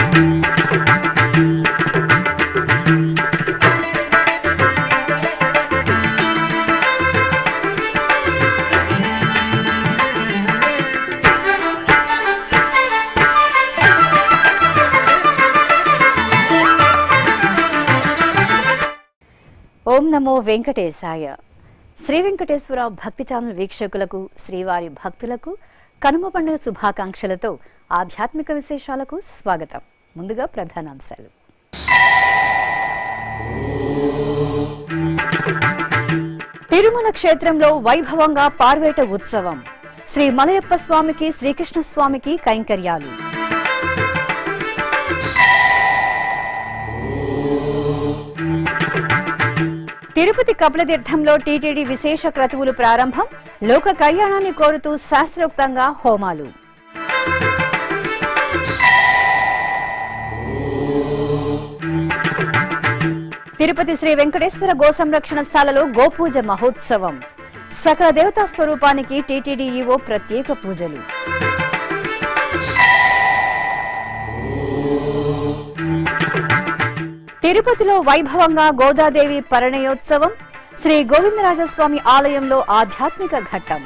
ఓం నమో వెంకటేశాయ శ్రీ వెంకటేశ్వర భక్తి ఛానల్ వీక్షకులకు శ్రీవారి భక్తులకు కనుమ పండుగ శుభాకాంక్షలతో ఆధ్యాత్మిక విశేషాలకు స్వాగతం ముందుగా ప్రధానాంశాలు తిరుమల క్షేత్రంలో వైభవంగా పార్వేట ఉత్సవం శ్రీ మలయప్ప స్వామికి శ్రీకృష్ణ స్వామికి కైంకర్యాలు తిరుపతి కపిలతీర్థంలో టీటీడీ విశేష క్రతువులు ప్రారంభం లోక కళ్యాణాన్ని కోరుతూ శాస్త్రోక్తంగా హోమాలు తిరుపతి శ్రీ వెంకటేశ్వర గో సంరక్షణ స్థలలో గోపూజ మహోత్సవం సకల దేవతా స్వరూపానికి టీటీడీ ఈవో ప్రత్యేక పూజలు తిరుపతిలో వైభవంగా గోదాదేవి పరిణయోత్సవం శ్రీ గోవిందరాజస్వామి ఆలయంలో ఆధ్యాత్మిక ఘట్టం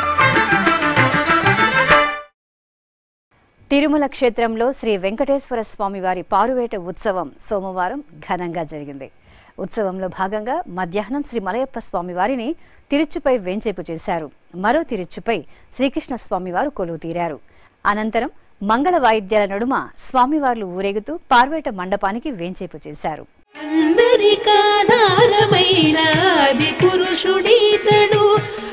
తిరుమల క్షేత్రంలో శ్రీ వెంకటేశ్వర స్వామి వారి పారువేట ఉత్సవం సోమవారం ఘనంగా జరిగింది ఉత్సవంలో భాగంగా మధ్యాహ్నం శ్రీ మలయప్ప స్వామి వారిని తిరుచుపై వేంచేపు చేశారు మరో తిరుచుపై శ్రీకృష్ణ స్వామివారు కొలువు తీరారు అనంతరం మంగళ వాయిద్యాల నడుమ స్వామివార్లు ఊరేగుతూ పార్వేట మండపానికి వేంచేపు చేశారు అందరికాధారమైన ఆది పురుషుడీతడు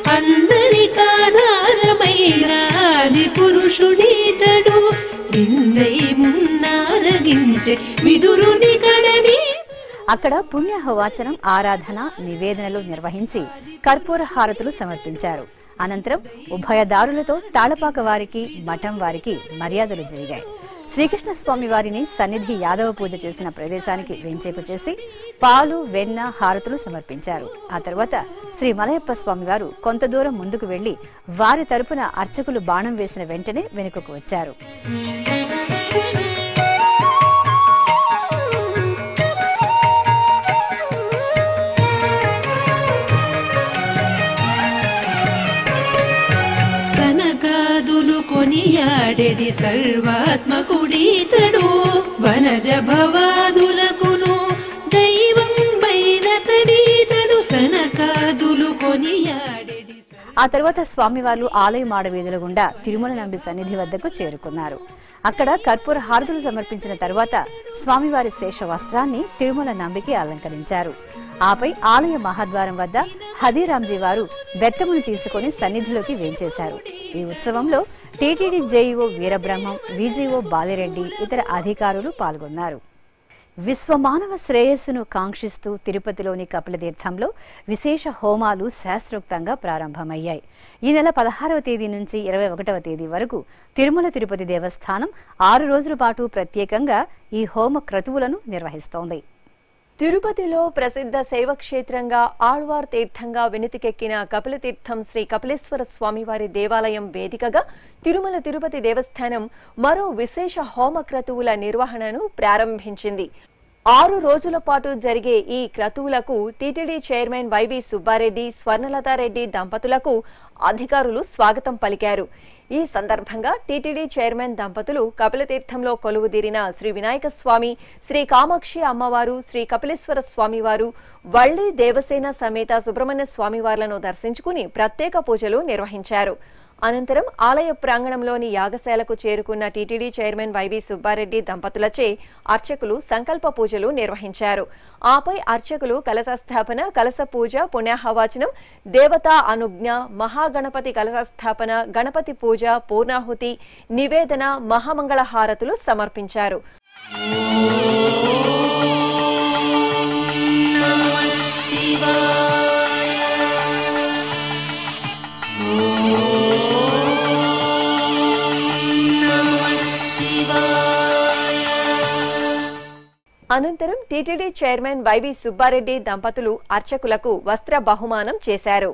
అందరికాధారమైన ఆది పురుషుడీతడు నిందై మున్నారగించే విదురుని కడని అక్కడ పుణ్యహవాచనం ఆరాధన నివేదనలు నిర్వహించి కర్పూర హారతులు సమర్పించారు అనంతరం ఉభయదారులతో తాళపాక వారికి మఠం వారికి మర్యాదలు జరిగాయి శ్రీకృష్ణ స్వామి వారిని సన్నిధి యాదవ పూజ చేసిన ప్రదేశానికి వెంచేపు చేసి పాలు వెన్న హారతులు సమర్పించారు ఆ తర్వాత శ్రీ మలయప్ప స్వామి వారు కొంత దూరం ముందుకు వెళ్లి వారి తరపున అర్చకులు బాణం వేసిన వెంటనే వెనుకకు వచ్చారు సనకాదులు కొనియాడెడి సర్వాత్మకుడీతడు వనజ భవాదులకును దైవం బయలతడీతడు సనకాదులు కొనియాడెడి ఆ తర్వాత స్వామివార్లు ఆలయ మాడ వీధుల గుండా తిరుమల నంబి సన్నిధి వద్దకు చేరుకున్నారు అక్కడ కర్పూర హారతులు సమర్పించిన తర్వాత స్వామివారి శేష వస్త్రాన్ని తిరుమల నంబికి అలంకరించారు ఆపై ఆలయ మహాద్వారం వద్ద హదీరాంజీ వారు బెత్తమును తీసుకొని సన్నిధిలోకి వేంచేశారు ఈ ఉత్సవంలో TTD JEO Veerabrahmam VGO Bali Reddy ఇతర అధికారులు పాల్గొన్నారు విశ్వమానవ శ్రేయస్సును కాంక్షిస్తూ తిరుపతిలోని కపిలతీర్థంలో విశేష హోమాలు శాస్త్రోక్తంగా ప్రారంభమయ్యాయి ఈ నెల పదహారవ తేదీ నుంచి ఇరవై ఒకటవ తేదీ వరకు తిరుమల తిరుపతి దేవస్థానం ఆరు రోజుల పాటు ప్రత్యేకంగా ఈ హోమ క్రతువులను నిర్వహిస్తోంది తిరుపతిలో ప్రసిద్ధ శైవక్షేత్రంగా ఆళ్వార్ తీర్థంగా వెనుతికెక్కిన కపిలతీర్థం శ్రీ కపిలేశ్వర స్వామివారి దేవాలయం వేదికగా తిరుమల తిరుపతి దేవస్థానం మరో విశేష హోమ క్రతువుల నిర్వహణను ప్రారంభించింది ఆరు రోజుల పాటు జరిగే ఈ క్రతువులకు TTD chairman YV Subba Reddy Swarnalatha Reddy దంపతులకు అధికారులు స్వాగతం పలికారు ఈ సందర్భంగా టీటీడీ చైర్మన్ దంపతులు కపిలతీర్థంలో కొలువుదీరిన శ్రీ వినాయక స్వామి శ్రీ కామాక్షి అమ్మవారు శ్రీ కపిలేశ్వర స్వామివారు వల్లి దేవసేన సమేత సుబ్రహ్మణ్య స్వామివార్లను దర్శించుకుని ప్రత్యేక పూజలు నిర్వహించారు అనంతరం ఆలయ ప్రాంగణంలోని యాగశాలకు చేరుకున్న టీటీడీ చైర్మన్ వైవి సుబ్బారెడ్డి దంపతులచే అర్చకులు సంకల్ప పూజలు నిర్వహించారు ఆపై అర్చకులు కలశస్థాపన కలశ పూజ పుణ్యాహవాచనం దేవతా అనుజ్ఞ మహాగణపతి కలశస్థాపన గణపతి పూజ పూర్ణాహుతి నివేదన మహామంగళ హారతులు సమర్పించారు అనంతరం టీటీడీ చైర్మన్ వైవి సుబ్బారెడ్డి దంపతులు అర్చకులకు వస్త్ర బహుమానం చేశారు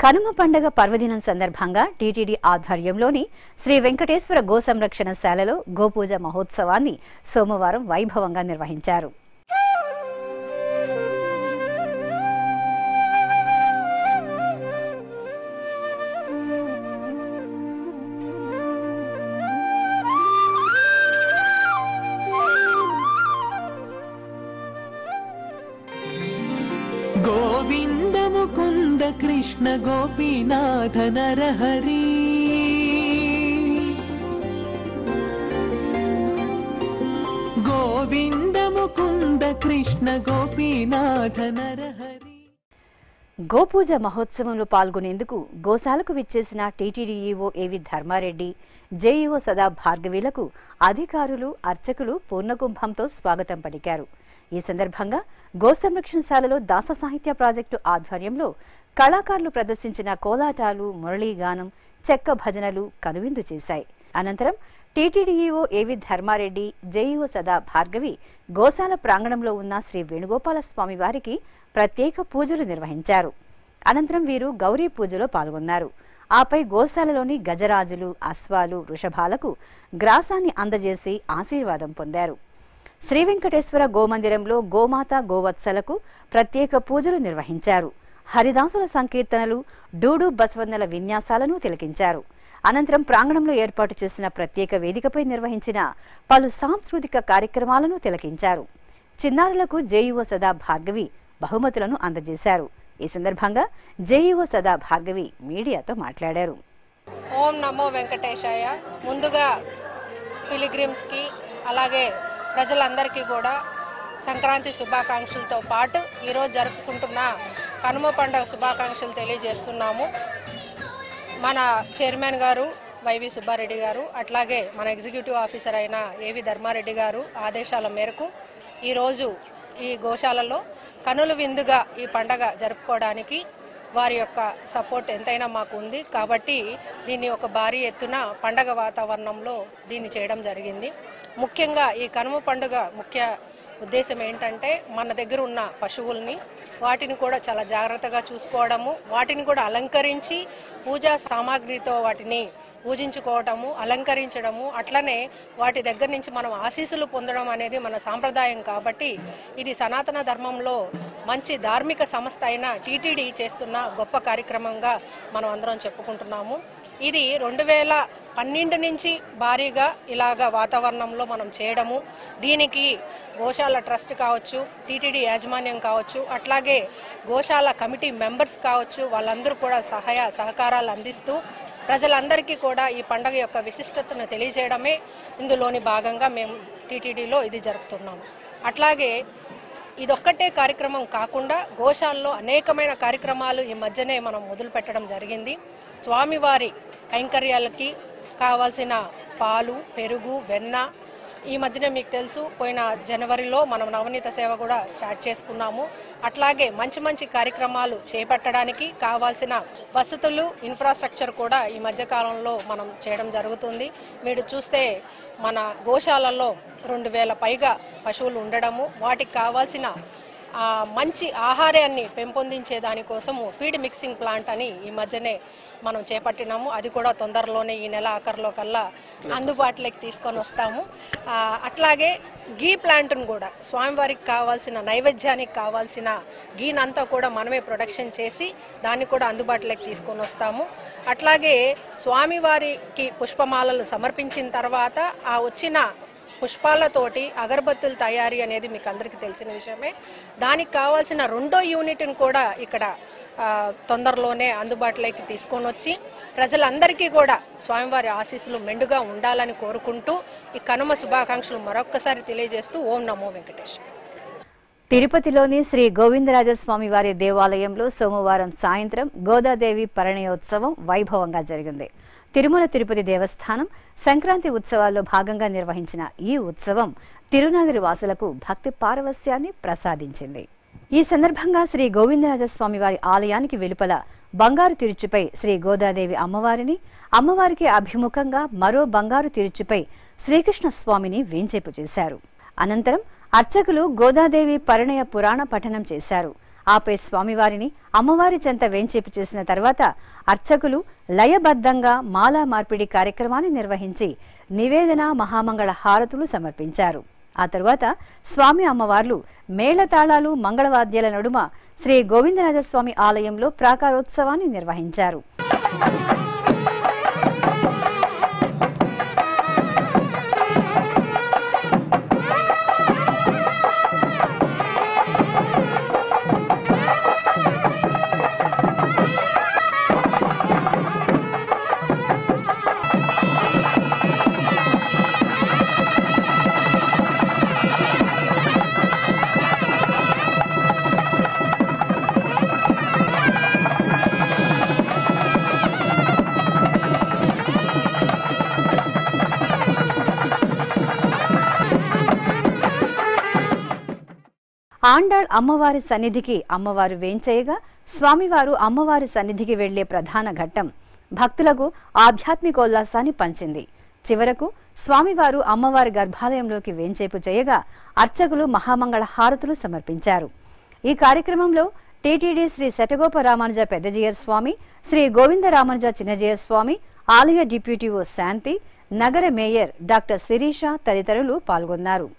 కనుమ పండగ పర్వదినం సందర్భంగా టీటీడీ ఆధ్వర్యంలోని శ్రీ వెంకటేశ్వర గో సంరక్షణ శాలలో గోపూజ మహోత్సవాన్ని సోమవారం వైభవంగా నిర్వహించారు గోవింద ముకుంద కృష్ణ గోపీనాథ నరహరి గోవింద ముకుంద కృష్ణ గోపీనాథ నరహరి గోపూజ మహోత్సవంలో పాల్గొనేందుకు గోశాలకు విచ్చేసిన టీటీడీ ఈవో ఏవి ధర్మారెడ్డి జేఈఓ సదా భార్గవిలకు అధికారులు అర్చకులు పూర్ణకుంభంతో స్వాగతం పలికారు ఈ సందర్భంగా గో సంరక్షణశాలలో దాస సాహిత్య ప్రాజెక్టు ఆధ్వర్యంలో కళాకారులు ప్రదర్శించిన కోలాటాలు మురళీగానం చెక్క భజనలు కనువిందు చేశాయి అనంతరం టీటీడీఈఓ ఏవి ధర్మారెడ్డి జేఈఓ సదా భార్గవి గోశాల ప్రాంగణంలో ఉన్న శ్రీ వేణుగోపాల స్వామి వారికి ప్రత్యేక పూజలు నిర్వహించారు అనంతరం వీరు గౌరీ పూజలో పాల్గొన్నారు ఆపై గోశాలలోని గజరాజులు అశ్వాలు వృషభాలకు గ్రాసాన్ని అందజేసి ఆశీర్వాదం పొందారు శ్రీ వెంకటేశ్వర గోమందిరంలో గోమాత గోవత్సలకు ప్రత్యేక పూజలు నిర్వహించారు హరిదాసుల సంకీర్తనలు డూడు బసవన్నల విన్యాసాలను తిలకించారు అనంతరం ప్రాంగణంలో ఏర్పాటు చేసిన ప్రత్యేక వేదికపై నిర్వహించిన పలు సాంస్కృతిక కార్యక్రమాలను తిలకించారు చిన్నారులకు జేఈఓ సదా భార్గవి బహుమతులను అందజేశారు ఈ సందర్భంగా జేఈఓ సదా భార్గవి మీడియాతో మాట్లాడారు ఓం నమో వెంకటేశాయ ముందుగా పిలిగ్రిమ్స్కి అలాగే ప్రజలందరికీ కూడా సంక్రాంతి శుభాకాంక్షలతో పాటు ఈరోజు జరుపుకుంటున్న కనుమ పండుగ శుభాకాంక్షలు తెలియజేస్తున్నాము మన చైర్మన్ గారు వైవి సుబ్బారెడ్డి గారు అట్లాగే మన ఎగ్జిక్యూటివ్ ఆఫీసర్ అయిన ఏవి ధర్మారెడ్డి గారు ఆదేశాల మేరకు ఈరోజు ఈ గోశాలలో కనుల విందుగా ఈ పండగ జరుపుకోవడానికి వారి యొక్క సపోర్ట్ ఎంతైనా మాకు ఉంది కాబట్టి దీన్ని ఒక భారీ ఎత్తున పండగ వాతావరణంలో దీన్ని చేయడం జరిగింది ముఖ్యంగా ఈ కనుమ పండుగ ముఖ్య ఉద్దేశం ఏంటంటే మన దగ్గర ఉన్న పశువుల్ని వాటిని కూడా చాలా జాగ్రత్తగా చూసుకోవడము వాటిని కూడా అలంకరించి పూజా సామాగ్రితో వాటిని పూజించుకోవటము అలంకరించడము అట్లనే వాటి దగ్గర నుంచి మనం ఆశీస్సులు పొందడం అనేది మన సాంప్రదాయం కాబట్టి ఇది సనాతన ధర్మంలో మంచి ధార్మిక సంస్థ అయిన టీటీడీ చేస్తున్న గొప్ప కార్యక్రమంగా మనం అందరం చెప్పుకుంటున్నాము ఇది రెండు వేల పన్నెండు నుంచి భారీగా ఇలాగ వాతావరణంలో మనం చేయడము దీనికి గోశాల ట్రస్ట్ కావచ్చు టీటీడీ యాజమాన్యం కావచ్చు అట్లాగే గోశాల కమిటీ మెంబర్స్ కావచ్చు వాళ్ళందరూ కూడా సహాయ సహకారాలు అందిస్తూ ప్రజలందరికీ కూడా ఈ పండుగ యొక్క విశిష్టతను తెలియజేయడమే ఇందులోని భాగంగా మేము టీటీడీలో ఇది జరుపుతున్నాము అట్లాగే ఇదొక్కటే కార్యక్రమం కాకుండా గోశాలలో అనేకమైన కార్యక్రమాలు ఈ మధ్యనే మనం మొదలు పెట్టడం జరిగింది స్వామివారి కైంకర్యాలకి కావాల్సిన పాలు పెరుగు వెన్న ఈ మధ్యనే మీకు తెలుసు పోయిన జనవరిలో మనం నవనీత సేవ కూడా స్టార్ట్ చేసుకున్నాము అట్లాగే మంచి మంచి కార్యక్రమాలు చేపట్టడానికి కావాల్సిన వసతులు ఇన్ఫ్రాస్ట్రక్చర్ కూడా ఈ మధ్య కాలంలో మనం చేయడం జరుగుతుంది మీరు చూస్తే మన గోశాలలో రెండు వేల పైగా పశువులు ఉండడము వాటికి కావాల్సిన ఆ, మంచి ఆహారాన్ని పెంపొందించే దానికోసము ఫీడ్ మిక్సింగ్ ప్లాంట్ అని ఈ మధ్యనే మనం చేపట్టినాము అది కూడా తొందరలోనే ఈ నెల ఆఖరిలో కల్లా అందుబాటులోకి తీసుకొని వస్తాము ఆ, అట్లాగే గీ ప్లాంట్ను కూడా స్వామివారికి కావాల్సిన నైవేద్యానికి కావాల్సిన గీనంతా కూడా మనమే ప్రొడక్షన్ చేసి దాన్ని కూడా అందుబాటులోకి తీసుకొని వస్తాము అట్లాగే స్వామివారికి పుష్పమాలలు సమర్పించిన తర్వాత ఆ వచ్చిన పుష్పాలతోటి అగరబత్తుల తయారీ అనేది మీకు అందరికీ తెలిసిన విషయమే దానికి కావాల్సిన రెండో యూనిట్ని కూడా ఇక్కడ ఆ, తొందరలోనే అందుబాటులోకి తీసుకొని వచ్చి ప్రజలందరికీ కూడా స్వామివారి ఆశీస్సులు మెండుగా ఉండాలని కోరుకుంటూ ఈ కనుమ శుభాకాంక్షలు మరొక్కసారి తెలియజేస్తూ ఓం నమో వెంకటేష్ తిరుపతిలోని శ్రీ గోవిందరాజస్వామి వారి దేవాలయంలో సోమవారం సాయంత్రం గోదాదేవి పరిణయోత్సవం వైభవంగా జరిగింది తిరుమల తిరుపతి దేవస్థానం సంక్రాంతి ఉత్సవాల్లో భాగంగా నిర్వహించిన ఈ ఉత్సవం తిరునగరి వాసులకు భక్తి పారవస్యాన్ని ప్రసాదించింది ఈ సందర్భంగా శ్రీ గోవిందరాజస్వామి వారి ఆలయానికి వెలుపల బంగారు తిరుచుపై శ్రీ గోదాదేవి అమ్మవారిని అమ్మవారికి అభిముఖంగా మరో బంగారు తిరుచుపై శ్రీకృష్ణ స్వామిని వేంచేపు చేశారు అనంతరం అర్చకులు గోదాదేవి పరిణయ పురాణ పఠనం చేశారు ఆపై స్వామివారిని అమ్మవారి చెంత వేంచేపు చేసిన తర్వాత అర్చకులు లయబద్ధంగా మాలా మార్పిడి కార్యక్రమాన్ని నిర్వహించి నివేదన మహామంగళ హారతులు సమర్పించారు ఆ తరువాత స్వామి అమ్మవార్లు మేళతాళాలు మంగళవాద్యాల నడుమ శ్రీ గోవిందరాజస్వామి ఆలయంలో ప్రాకారోత్సవాన్ని నిర్వహించారు ఆండాళ్ అమ్మవారి సన్నిధికి అమ్మవారు వేంచేయగా స్వామివారు అమ్మవారి సన్నిధికి వెళ్లే ప్రధాన ఘట్టం భక్తులకు ఆధ్యాత్మికోల్లాసాన్ని పంచింది చివరకు స్వామివారు అమ్మవారి గర్భాలయంలోకి వేంచేపు చేయగా అర్చకులు మహామంగళ హారతులు సమర్పించారు ఈ కార్యక్రమంలో టీటీడీ శ్రీ శటగోప రామానుజ పెద్దజీయర్ స్వామి శ్రీ గోవింద రామానుజ చిన్నజీయర్ స్వామి ఆలయ డిప్యూటీఓ శాంతి నగర మేయర్ డాక్టర్ శిరీష తదితరులు పాల్గొన్నారు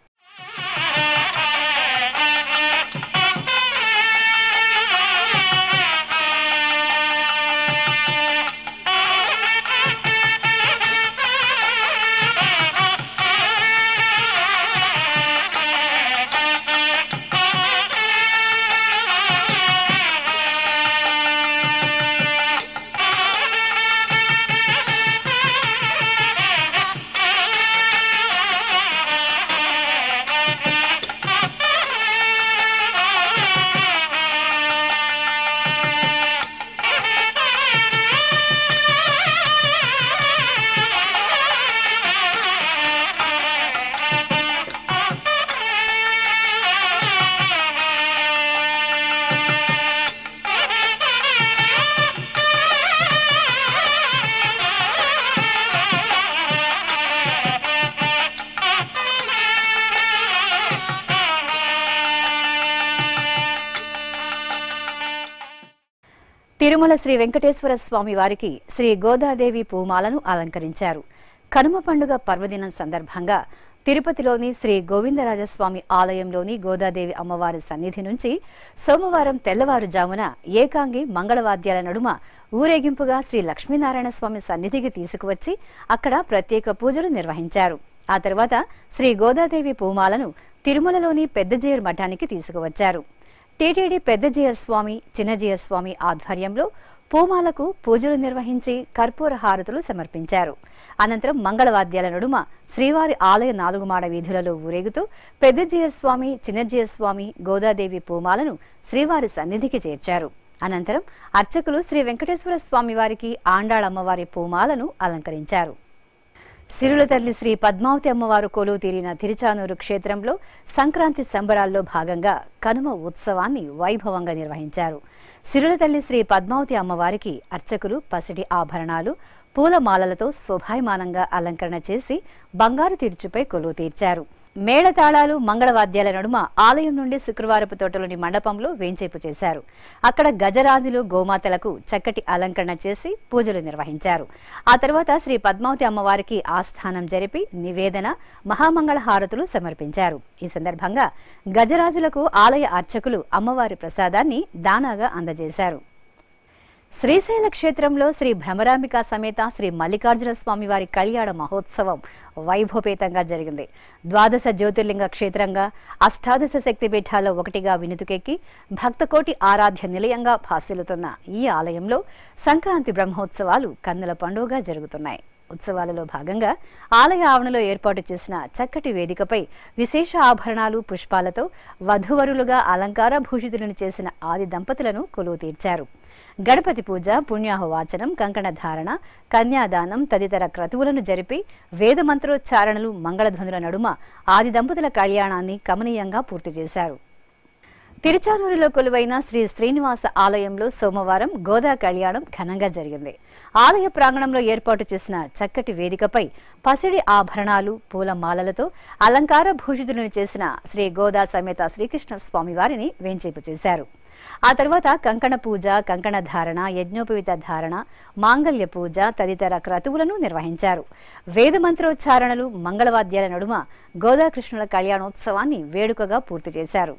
తిరుమల శ్రీ వెంకటేశ్వర స్వామి వారికి శ్రీ గోదాదేవి పూమాలను అలంకరించారు కనుమ పండుగ పర్వదినం సందర్భంగా తిరుపతిలోని శ్రీ గోవిందరాజస్వామి ఆలయంలోని గోదాదేవి అమ్మవారి సన్నిధి నుంచి సోమవారం తెల్లవారుజామున ఏకాంగి మంగళవాద్యాల నడుమ ఊరేగింపుగా శ్రీ లక్ష్మీనారాయణ స్వామి సన్నిధికి తీసుకువచ్చి అక్కడ ప్రత్యేక పూజలు నిర్వహించారు ఆ తర్వాత శ్రీ గోదాదేవి పూమాలను తిరుమలలోని పెద్దజేరు మఠానికి తీసుకువచ్చారు టీటీడీ పెద్దజీయర్ స్వామి చిన్నజీయర్ స్వామి ఆధ్వర్యంలో పూమాలకు పూజలు నిర్వహించి కర్పూర హారతులు సమర్పించారు అనంతరం మంగళవాద్యాల నడుమ శ్రీవారి ఆలయ నాలుగు మాడ వీధులలో ఊరేగుతూ పెద్దజీయర్ స్వామి చిన్నజీయర్ స్వామి గోదాదేవి పూమాలను శ్రీవారి సన్నిధికి చేర్చారు అనంతరం అర్చకులు శ్రీ వెంకటేశ్వర స్వామి వారికి ఆండాళమ్మవారి పూమాలను అలంకరించారు సిరుల తల్లి శ్రీ పద్మావతి అమ్మవారు కొలువు తీరిన తిరుచానూరు క్షేత్రంలో సంక్రాంతి సంబరాల్లో భాగంగా కనుమ ఉత్సవాన్ని వైభవంగా నిర్వహించారు సిరుల తల్లి శ్రీ పద్మావతి అమ్మవారికి అర్చకులు పసిడి ఆభరణాలు పూలమాలలతో శోభాయమానంగా అలంకరణ చేసి బంగారు తీర్చుపై కొలువు తీర్చారు మేళతాళాలు మంగళవాద్యాల నడుమ ఆలయం నుండి శుక్రవారపు తోటలోని మండపంలో వేంచేపు చేశారు అక్కడ గజరాజులు గోమాతలకు చక్కటి అలంకరణ చేసి పూజలు నిర్వహించారు ఆ తర్వాత శ్రీ పద్మావతి అమ్మవారికి ఆస్థానం జరిపి నివేదన మహామంగళ హారతులు సమర్పించారు ఈ సందర్భంగా గజరాజులకు ఆలయ అర్చకులు అమ్మవారి ప్రసాదాన్ని దానాగా అందజేశారు శ్రీశైల క్షేత్రంలో శ్రీ భ్రమరాంబిక సమేత శ్రీ మల్లికార్జున స్వామి వారి కళ్యాణ మహోత్సవం వైభవపేతంగా జరిగింది ద్వాదశ జ్యోతిర్లింగ క్షేత్రంగా అష్టాదశ శక్తి పీఠాల్లో ఒకటిగా వినుతుకెక్కి భక్తకోటి ఆరాధ్య నిలయంగా భాసిల్లుతున్న ఈ ఆలయంలో సంక్రాంతి బ్రహ్మోత్సవాలు కన్నుల పండుగగా జరుగుతున్నాయి ఉత్సవాలలో భాగంగా ఆలయ ఆవరణలో ఏర్పాటు చేసిన చక్కటి వేదికపై విశేష ఆభరణాలు పుష్పాలతో వధువరులుగా అలంకార భూషితులను చేసిన ఆది దంపతులను కొలువు తీర్చారు గణపతి పూజ పుణ్యాహవాచనం కంకణ ధారణ కన్యాదానం తదితర క్రతువులను జరిపి వేద మంత్రోచ్చారణలు మంగళధ్వనుల నడుమ ఆది దంపతుల కళ్యాణాన్ని కమనీయంగా పూర్తి చేశారు తిరుచానూరులో కొలువైన శ్రీ శ్రీనివాస ఆలయంలో సోమవారం గోదా కళ్యాణం ఘనంగా జరిగింది ఆలయ ప్రాంగణంలో ఏర్పాటు చేసిన చక్కటి వేదికపై పసిడి ఆభరణాలు పూల మాలలతో అలంకార భూషితులను చేసిన శ్రీ గోదా సమేత శ్రీకృష్ణ స్వామి వారిని వేంచేపు చేశారు ఆ తర్వాత కంకణ పూజ కంకణ ధారణ యజ్ఞోపవిత ధారణ మాంగళ్య పూజ తదితర క్రతువులను నిర్వహించారు వేద మంత్రోచ్చారణలు మంగళవాద్యాల నడుమ గోదాకృష్ణుల కళ్యాణోత్సవాన్ని వేడుకగా పూర్తి చేశారు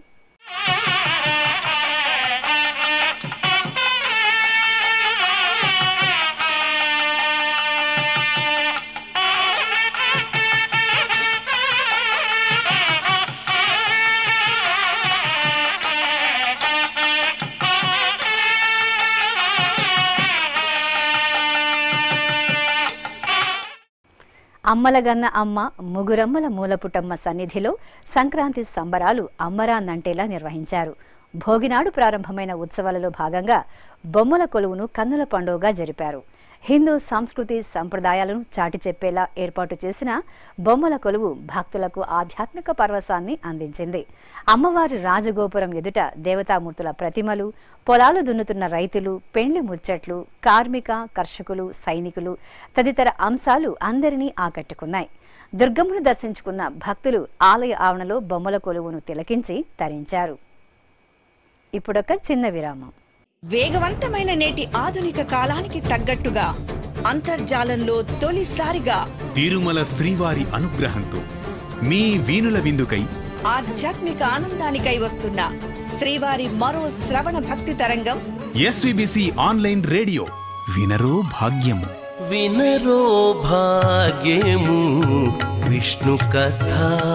అమ్మలగన్న అమ్మ ముగురమ్మల మూలపుటమ్మ సన్నిధిలో సంక్రాంతి సంబరాలు అమ్మరాన్నంటేలా నిర్వహించారు భోగినాడు ప్రారంభమైన ఉత్సవాలలో భాగంగా బొమ్మల కొలువును కన్నుల పండుగగా జరిపారు హిందూ సంస్కృతి సంప్రదాయాలను చాటి చెప్పేలా ఏర్పాటు చేసిన బొమ్మల కొలువు భక్తులకు ఆధ్యాత్మిక పరవశాన్ని అందించింది అమ్మవారి రాజగోపురం ఎదుట దేవతామూర్తుల ప్రతిమలు పొలాలు దున్నుతున్న రైతులు పెండ్లి ముచ్చట్లు కార్మిక కర్షకులు సైనికులు తదితర అంశాలు అందరినీ ఆకట్టుకున్నాయి దుర్గమ్మను దర్శించుకున్న భక్తులు ఆలయ ఆవరణలో బొమ్మల కొలువును తిలకించి తరించారు ఇప్పుడొక చిన్న విరామం వేగవంతమైన నేటి ఆధునిక కాలానికి తగ్గట్టుగా అంతర్జాలంలో తొలిసారిగా తిరుమల శ్రీవారి అనుగ్రహంతో మీ వీణుల విందుకై ఆధ్యాత్మిక ఆనందానికై వస్తున్న శ్రీవారి మరో శ్రవణ భక్తి తరంగం ఎస్విబిసి ఆన్లైన్ రేడియో వినరో భాగ్యము వినరో భాగ్యము విష్ణు కథ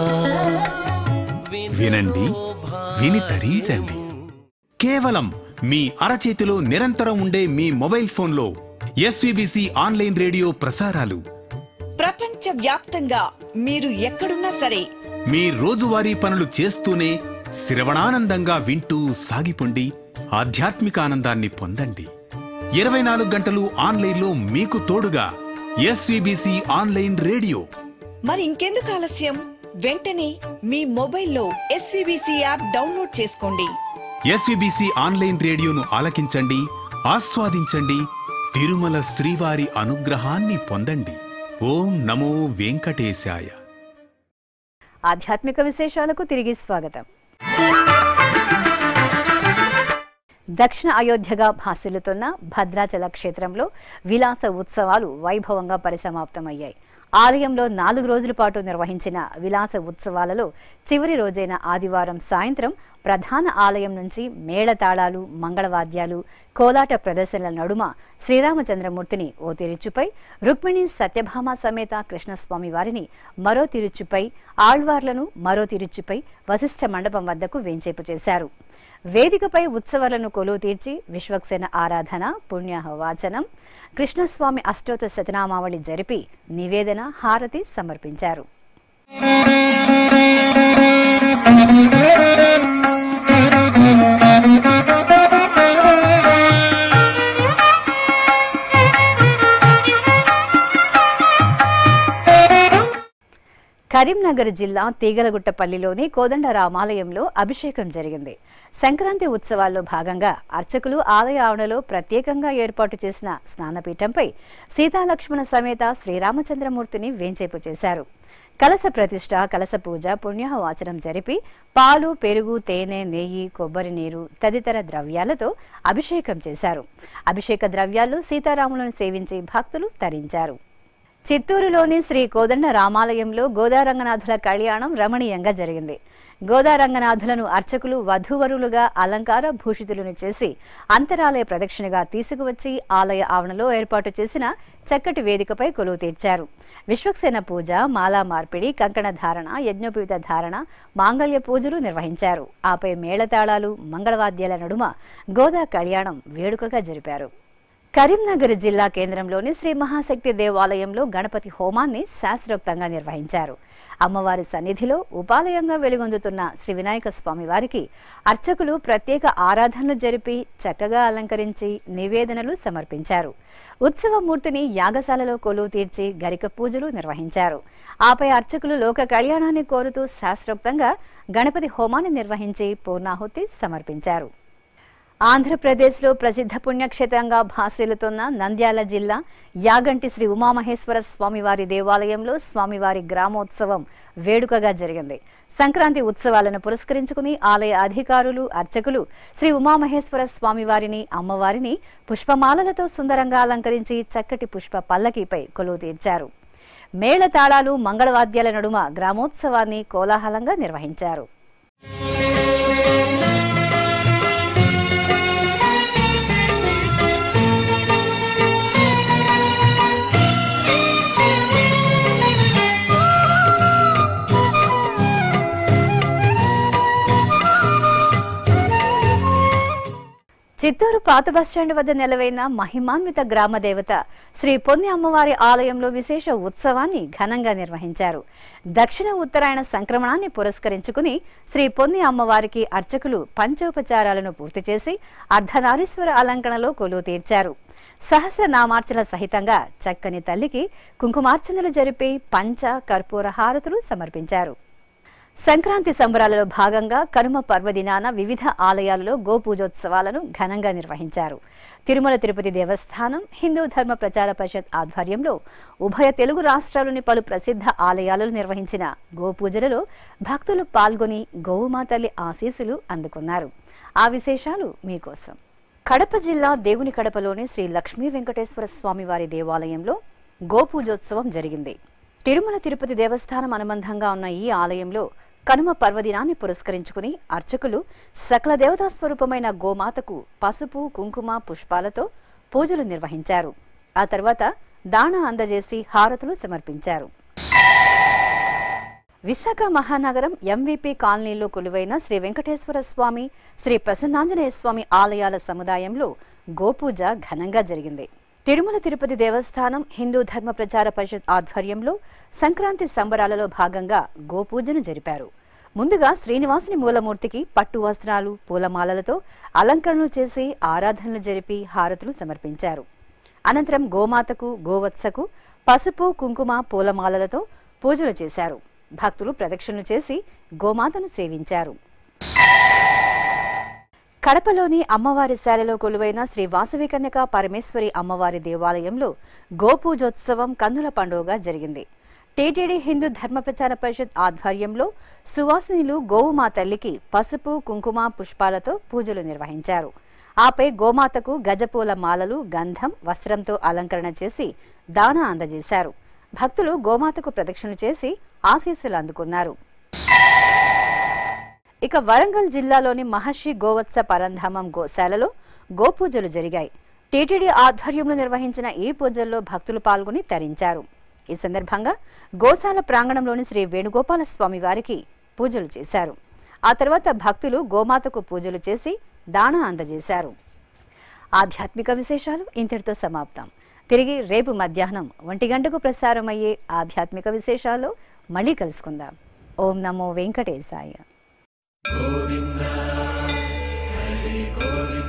వినండి విని తరించండి కేవలం మీ అరచేతిలో నిరంతరం ఉండే మీ మొబైల్ ఫోన్లో ఎస్విబిసి ఆన్లైన్ రేడియో ప్రసారాలు ప్రపంచ వ్యాప్తంగా మీరు ఎక్కడున్నా సరే మీ రోజువారీ పనులు చేస్తూనే శ్రవణానందంగా వింటూ సాగిపోండి ఆధ్యాత్మిక ఆనందాన్ని పొందండి ఇరవై నాలుగు గంటలు ఆన్లైన్లో మీకు తోడుగా ఎస్విబిసి ఆన్లైన్ రేడియో మరి ఇంకెందుకు ఆలస్యం వెంటనే మీ మొబైల్లో ఎస్వీబీసీ యాప్ డౌన్లోడ్ చేసుకోండి ఎస్విబిసి ఆన్లైన్ రేడియోను ఆలకించండి ఆస్వాదించండి తిరుమల శ్రీవారి అనుగ్రహాన్ని పొందండి ఓం నమో వెంకటేశాయ ఆధ్యాత్మిక విశేషాలకు తిరిగి స్వాగతం దక్షిణ అయోధ్యగా భాసిల్లుతున్న భద్రాచల క్షేత్రంలో విలాస ఉత్సవాలు వైభవంగా పరిసమాప్తమయ్యాయి ఆలయంలో నాలుగు రోజుల పాటు నిర్వహించిన విలాస ఉత్సవాలలో చివరి రోజైన ఆదివారం సాయంత్రం ప్రధాన ఆలయం నుంచి మేళతాళాలు మంగళవాద్యాలు కోలాట ప్రదర్శనల నడుమ శ్రీరామచంద్రమూర్తిని ఓ తిరుచుపై రుక్మిణి సత్యభామ సమేత కృష్ణస్వామి వారిని మరో తిరుచుపై ఆళ్వార్లను మరో తిరుచుపై వశిష్ఠ మండపం వద్దకు వేంచేపు చేశారు వేదికపై ఉత్సవాలను కొలువు తీర్చి విశ్వక్సేన ఆరాధన పుణ్యహవాచనం కృష్ణస్వామి అష్టోత్తర శతనామావళి జరిపి నివేదన హారతి సమర్పించారు కరీంనగర్ జిల్లా తీగలగుట్టపల్లిలోని కోదండ రామాలయంలో అభిషేకం జరిగింది సంక్రాంతి ఉత్సవాల్లో భాగంగా అర్చకులు ఆలయ ఆవరణలో ప్రత్యేకంగా ఏర్పాటు చేసిన స్నానపీఠంపై సీతాలక్ష్మణ సమేత శ్రీరామచంద్రమూర్తిని వేంచేపు చేశారు కలస ప్రతిష్ట కలస పూజ పుణ్యహవాచనం జరిపి పాలు పెరుగు తేనె నెయ్యి కొబ్బరి నీరు తదితర ద్రవ్యాలతో అభిషేకం చేశారు అభిషేక ద్రవ్యాలు సీతారాములను సేవించి భక్తులు తరించారు చిత్తూరులోని శ్రీ కోదండ రామాలయంలో గోదారంగనాథుల కళ్యాణం రమణీయంగా జరిగింది గోదారంగనాథులను అర్చకులు వధూవరులుగా అలంకార భూషితులను చేసి అంతరాలయ ప్రదక్షిణగా తీసుకువచ్చి ఆలయ ఆవరణలో ఏర్పాటు చేసిన చక్కటి వేదికపై కొలువు తీర్చారు విశ్వక్సేన పూజ మాలా మార్పిడి కంకణ ధారణ యజ్ఞోపవిత ధారణ మాంగళ్య పూజలు నిర్వహించారు ఆపై మేళతాళాలు మంగళవాద్యాల నడుమ గోదా కళ్యాణం వేడుకగా జరిపారు కరీంనగర్ జిల్లా కేంద్రంలోని శ్రీ మహాశక్తి దేవాలయంలో గణపతి హోమాన్ని శాస్త్రోక్తంగా నిర్వహించారు అమ్మవారి సన్నిధిలో ఉపాలయంగా వెలుగొందుతున్న శ్రీ వినాయక స్వామి వారికి అర్చకులు ప్రత్యేక ఆరాధనలు జరిపి చక్కగా అలంకరించి నివేదనలు సమర్పించారు ఉత్సవమూర్తిని యాగశాలలో కొలువు తీర్చి గరిక పూజలు నిర్వహించారు ఆపై అర్చకులు లోక కళ్యాణాన్ని కోరుతూ శాస్త్రోక్తంగా గణపతి హోమాన్ని నిర్వహించి పూర్ణాహుతి సమర్పించారు ఆంధ్రప్రదేశ్లో ప్రసిద్ధ పుణ్యక్షేత్రంగా భాసిల్లుతున్న నంద్యాల జిల్లా యాగంటి శ్రీ ఉమామహేశ్వర స్వామివారి దేవాలయంలో స్వామివారి గ్రామోత్సవం వేడుకగా జరిగింది సంక్రాంతి ఉత్సవాలను పురస్కరించుకుని ఆలయ అధికారులు అర్చకులు శ్రీ ఉమామహేశ్వర స్వామివారిని అమ్మవారిని పుష్పమాలలతో సుందరంగా అలంకరించి చక్కటి పుష్ప పల్లకీపై కొలువు తీర్చారు మేళతాళాలు మంగళవాద్యాల నడుమ గ్రామోత్సవాన్ని కోలాహలంగా నిర్వహించారు చిత్తూరు పాత బస్టాండ్ వద్ద నెలవైన మహిమాన్విత గ్రామ దేవత శ్రీ పొన్ని అమ్మవారి ఆలయంలో విశేష ఉత్సవాన్ని ఘనంగా నిర్వహించారు దక్షిణ ఉత్తరాయణ సంక్రమణాన్ని పురస్కరించుకుని శ్రీ పొన్ని అమ్మవారికి అర్చకులు పంచోపచారాలను పూర్తి చేసి అర్ధనారీశ్వర అలంకరణలో కొలువు తీర్చారు సహస్రనామార్చన సహితంగా చక్కని తల్లికి కుంకుమార్చనలు జరిపి పంచ కర్పూర హారతులు సమర్పించారు సంక్రాంతి సంబరాలలో భాగంగా కనుమ పర్వదినాన వివిధ ఆలయాలలో గోపూజోత్సవాలను ఘనంగా నిర్వహించారు తిరుమల తిరుపతి దేవస్థానం హిందూ ధర్మ ప్రచార పరిషత్ ఆధ్వర్యంలో ఉభయ తెలుగు రాష్ట్రాల్లోని పలు ప్రసిద్ధ ఆలయాలలో నిర్వహించిన గోపూజలలో భక్తులు పాల్గొని గోవుమాతల్లి ఆశీస్సులు అందుకున్నారు ఆ విశేషాలు మీకోసం కడప జిల్లా దేవుని కడపలోని శ్రీ లక్ష్మీ వెంకటేశ్వర స్వామి వారి దేవాలయంలో గోపూజోత్సవం జరిగింది తిరుమల తిరుపతి దేవస్థానం అనుబంధంగా ఉన్న ఈ ఆలయంలో కనుమ పర్వదినాన్ని పురస్కరించుకుని అర్చకులు సకల దేవతా స్వరూపమైన గోమాతకు పసుపు కుంకుమ పుష్పాలతో పూజలు నిర్వహించారు ఆ తర్వాత దాణ అందజేసి హారతులు సమర్పించారు విశాఖ మహానగరం ఎంవీపీ కాలనీలో కొలువైన శ్రీ వెంకటేశ్వర స్వామి శ్రీ ప్రసన్నాంజనేయ స్వామి ఆలయాల సముదాయంలో గోపూజ ఘనంగా జరిగింది తిరుమల తిరుపతి దేవస్థానం హిందూ ధర్మ ప్రచార పరిషత్ ఆధ్వర్యంలో సంక్రాంతి సంబరాలలో భాగంగా గోపూజను జరిపారు ముందుగా శ్రీనివాసుని మూలమూర్తికి పట్టు వస్త్రాలు పూలమాలలతో అలంకరణలు చేసి ఆరాధనలు జరిపి హారతులు సమర్పించారు అనంతరం గోమాతకు గోవత్సకు పసుపు కుంకుమ పూలమాలలతో పూజలు చేశారు భక్తులు ప్రదక్షిణలు చేసి గోమాతను సేవించారు కడపలోని అమ్మవారి శాలలో కొలువైన శ్రీ వాసవి కన్యక పరమేశ్వరి అమ్మవారి దేవాలయంలో గోపూజోత్సవం కన్నుల పండుగగా జరిగింది టీటీడీ హిందూ ధర్మ ప్రచార పరిషత్ ఆధ్వర్యంలో సువాసినులు గోవుమా తల్లికి పసుపు కుంకుమ పుష్పాలతో పూజలు నిర్వహించారు ఆపై గోమాతకు గజపూల మాలలు గంధం వస్త్రంతో అలంకరణ చేసి దాన అందజేశారు భక్తులు గోమాతకు ప్రదక్షిణ చేసి ఆశీస్సులు అందుకున్నారు ఇక వరంగల్ జిల్లాలోని మహర్షి గోవత్స పరంధామం గోశాలలో గోపూజలు జరిగాయి టీటీడీ ఆధ్వర్యంలో నిర్వహించిన ఈ పూజల్లో భక్తులు పాల్గొని తరించారు ఈ సందర్భంగా గోశాల ప్రాంగణంలోని శ్రీ వేణుగోపాల స్వామి వారికి పూజలు చేశారు ఆ తర్వాత భక్తులు గోమాతకు పూజలు చేసి దాణ అందజేశారు ఆధ్యాత్మిక విశేషాలు ఇంతటితో సమాప్తం తిరిగి రేపు మధ్యాహ్నం ఒంటి గంటకు ప్రసారమయ్యే ఆధ్యాత్మిక విశేషాలు మళ్ళీ కలుసుకుందాం ఓం నమో వెంకటేశాయ గోవింద హరి గోవింద